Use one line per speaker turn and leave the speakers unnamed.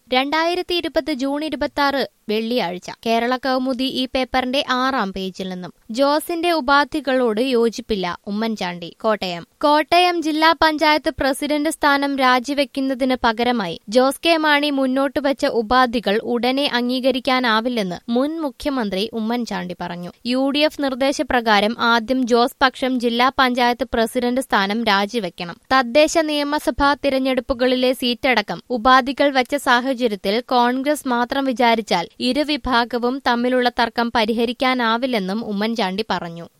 രണ്ടായിരത്തി ഇരുപത് ജൂൺ ഇരുപത്തി ആറ് വെള്ളിയാഴ്ച കേരള കൗമുദി ഈ പേപ്പറിന്റെ ആറാം പേജിൽ നിന്നും ജോസിന്റെ ഉപാധികളോട് യോജിപ്പില്ല ഉമ്മൻചാണ്ടി കോട്ടയം കോട്ടയം ജില്ലാ പഞ്ചായത്ത് പ്രസിഡന്റ് സ്ഥാനം രാജിവെക്കുന്നതിന് പകരമായി ജോസ് കെ മാണി മുന്നോട്ട് വെച്ച ഉപാധികൾ ഉടനെ അംഗീകരിക്കാനാവില്ലെന്ന് മുൻ മുഖ്യമന്ത്രി ഉമ്മൻചാണ്ടി പറഞ്ഞു യു ഡി എഫ് നിർദ്ദേശപ്രകാരം ആദ്യം ജോസ് പക്ഷം ജില്ലാ പഞ്ചായത്ത് പ്രസിഡന്റ് സ്ഥാനം രാജിവെക്കണം തദ്ദേശ നിയമസഭാ തിരഞ്ഞെടുപ്പുകളിലെ സീറ്റടക്കം ഉപാധികൾ വച്ച സാഹചര്യത്തിൽ കോൺഗ്രസ് മാത്രം വിചാരിച്ചാൽ ഇരുവിഭാഗവും തമ്മിലുള്ള തർക്കം പരിഹരിക്കാനാവില്ലെന്നും ഉമ്മൻചാണ്ടി പറഞ്ഞു